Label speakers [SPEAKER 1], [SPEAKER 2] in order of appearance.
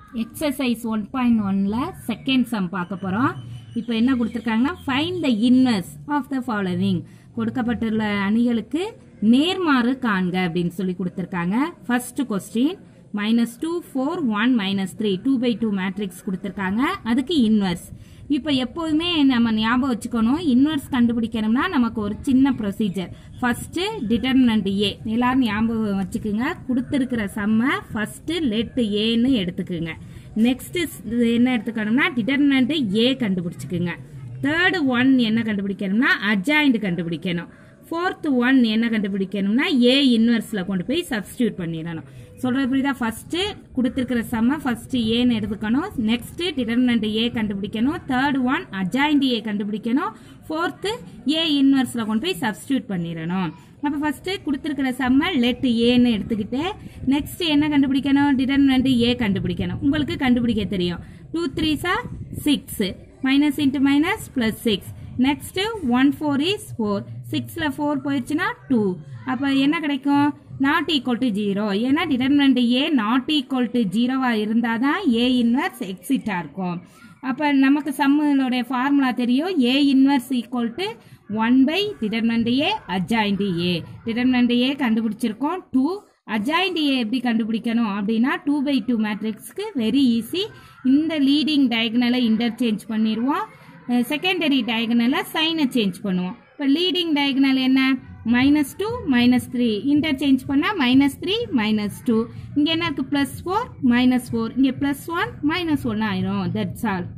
[SPEAKER 1] exercise one point ஒன்ல second sum பார்க்க போறோம் இப்போ என்ன கொடுத்துருக்காங்கன்னா find the inverse of the following கொடுக்கப்பட்டுள்ள அணிகளுக்கு நேர்மாறு காண்க அப்படின்னு சொல்லி கொடுத்துருக்காங்க first question minus two four one minus three two by two matrix கொடுத்துருக்காங்க அதுக்கு இன்வெர்ஸ் இப்போ எப்போதுமே நம்ம ஞாபகம் வச்சுக்கணும் இன்வெர்ஸ் கண்டுபிடிக்கணும்னா நமக்கு ஒரு சின்ன ப்ரொசீஜர் ஃபர்ஸ்ட் டிட்டர்மினன்ட் ஏ எல்லாரும் ஞாபகம் வச்சுக்கோங்க கொடுத்துருக்கிற செம்ம ஃபர்ஸ்ட் லெட் ஏன்னு எடுத்துக்குங்க நெக்ஸ்ட் என்ன எடுத்துக்கணும்னா டிட்டர்மினன்ட் ஏ கண்டுபிடிச்சுக்குங்க தேர்டு ஒன் என்ன கண்டுபிடிக்கணும்னா அஜாயிண்ட் கண்டுபிடிக்கணும் ஃபோர்த் ஒன் என்ன கண்டுபிடிக்கணும்னா ஏ இன்வெர்ஸ்ல கொண்டு போய் சப்ஸ்டியூட் பண்ணிடணும் சொல்றது புரியுதா ஃபர்ஸ்ட் கொடுத்துருக்கிற சம்ம ஃபர்ஸ்ட் ஏன்னு எடுத்துக்கணும் நெக்ஸ்ட் டிட்டர்மினன்ட் ஏ கண்டுபிடிக்கணும் தேர்ட் ஒன் அஜாயிண்ட் ஏ கண்டுபிடிக்கணும் ஃபோர்த்து ஏ இன்வெர்ஸ்ல கொண்டு போய் சப்ஸ்டியூட் பண்ணிடணும் அப்ப ஃபர்ஸ்ட் கொடுத்துருக்கிற சம்ம லெட் ஏன்னு எடுத்துக்கிட்டு நெக்ஸ்ட் என்ன கண்டுபிடிக்கணும் டிட்டர்மினன்ட் ஏ கண்டுபிடிக்கணும் உங்களுக்கு கண்டுபிடிக்க தெரியும் two three sir six minus into minus plus six next one four is four சிக்ஸில் ஃபோர் போயிடுச்சுன்னா டூ அப்போ என்ன கிடைக்கும் நாட் ஈக்குவல் டு ஜீரோ ஏன்னா determinant A not equal to ஜீரோவாக இருந்தால் தான் ஏ இன்வெர்ஸ் எக்ஸிட்டாக இருக்கும் அப்போ நமக்கு சம்மனுடைய ஃபார்முலா தெரியும் A inverse equal to one by determinant A adjoint A determinant A கண்டுபிடிச்சிருக்கோம் டூ அஜாயிண்ட் ஏ எப்படி கண்டுபிடிக்கணும் அப்படின்னா டூ பை டூ மேட்ரிக்ஸ்க்கு வெரி ஈஸி இந்த லீடிங் டயகனலை இன்டர்சேஞ்ச் பண்ணிடுவோம் செகண்டரி டயகனலை சைனை சேஞ்ச் பண்ணுவோம் இப்போ லீடிங் டயகனல் என்ன minus two minus three interchange பண்ணால் மைனஸ் த்ரீ மைனஸ் டூ இங்கே என்ன இருக்குது ப்ளஸ் ஃபோர் மைனஸ் ஃபோர் இங்கே ப்ளஸ் ஒன் மைனஸ் ஒன் ஆயிரும் தட்ஸ் ஆல்